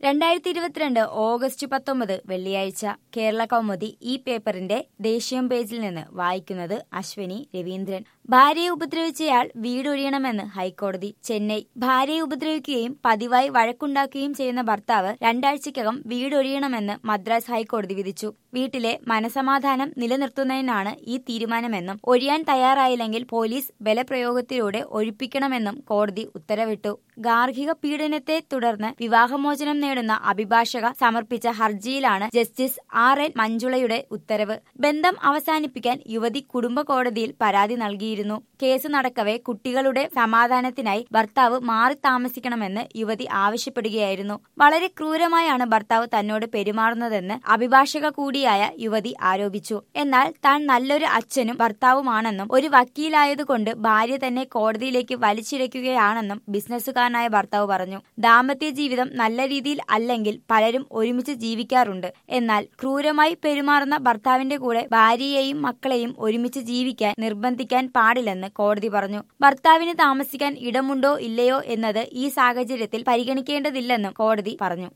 രണ്ടായിരത്തി ഇരുപത്തിരണ്ട് ഓഗസ്റ്റ് പത്തൊമ്പത് വെള്ളിയാഴ്ച കേരള കൗമുദി ഈ പേപ്പറിന്റെ ദേശീയം പേജിൽ നിന്ന് വായിക്കുന്നത് അശ്വനി രവീന്ദ്രൻ ഭാര്യയെ ഉപദ്രവിച്ചയാൾ വീടൊഴിയണമെന്ന് ഹൈക്കോടതി ചെന്നൈ ഭാര്യയെ ഉപദ്രവിക്കുകയും പതിവായി വഴക്കുണ്ടാക്കുകയും ചെയ്യുന്ന ഭർത്താവ് രണ്ടാഴ്ചയ്ക്കകം വീടൊഴിയണമെന്ന് മദ്രാസ് ഹൈക്കോടതി വിധിച്ചു വീട്ടിലെ മനസമാധാനം നിലനിർത്തുന്നതിനാണ് ഈ തീരുമാനമെന്നും ഒഴിയാൻ തയ്യാറായില്ലെങ്കിൽ പോലീസ് ബലപ്രയോഗത്തിലൂടെ ഒഴിപ്പിക്കണമെന്നും കോടതി ഉത്തരവിട്ടു ഗാർഹിക പീഡനത്തെ തുടർന്ന് വിവാഹമോചനം നേടുന്ന അഭിഭാഷക സമർപ്പിച്ച ഹർജിയിലാണ് ജസ്റ്റിസ് ആർ എൻ മഞ്ജുളയുടെ ഉത്തരവ് ബന്ധം അവസാനിപ്പിക്കാൻ യുവതി കുടുംബ കോടതിയിൽ പരാതി നൽകിയിരുന്നു കേസ് നടക്കവെ കുട്ടികളുടെ സമാധാനത്തിനായി ഭർത്താവ് മാറി താമസിക്കണമെന്ന് യുവതി ആവശ്യപ്പെടുകയായിരുന്നു വളരെ ക്രൂരമായാണ് ഭർത്താവ് തന്നോട് പെരുമാറുന്നതെന്ന് അഭിഭാഷക കൂടിയായ യുവതി ആരോപിച്ചു എന്നാൽ താൻ നല്ലൊരു അച്ഛനും ഭർത്താവുമാണെന്നും ഒരു വക്കീലായതുകൊണ്ട് ഭാര്യ തന്നെ കോടതിയിലേക്ക് വലിച്ചിഴയ്ക്കുകയാണെന്നും ബിസിനസ്സുകാരനായ ഭർത്താവ് പറഞ്ഞു ദാമ്പത്യ ജീവിതം നല്ല രീതിയിൽ അല്ലെങ്കിൽ പലരും ഒരുമിച്ച് ജീവിക്കാറുണ്ട് എന്നാൽ ക്രൂരമായി പെരുമാറുന്ന ഭർത്താവിന്റെ കൂടെ ഭാര്യയെയും മക്കളെയും ഒരുമിച്ച് ജീവിക്കാൻ നിർബന്ധിക്കാൻ പാടില്ലെന്ന് കോടതി പറഞ്ഞു ഭർത്താവിന് താമസിക്കാൻ ഇടമുണ്ടോ ഇല്ലയോ എന്നത് ഈ സാഹചര്യത്തിൽ പരിഗണിക്കേണ്ടതില്ലെന്നും കോടതി പറഞ്ഞു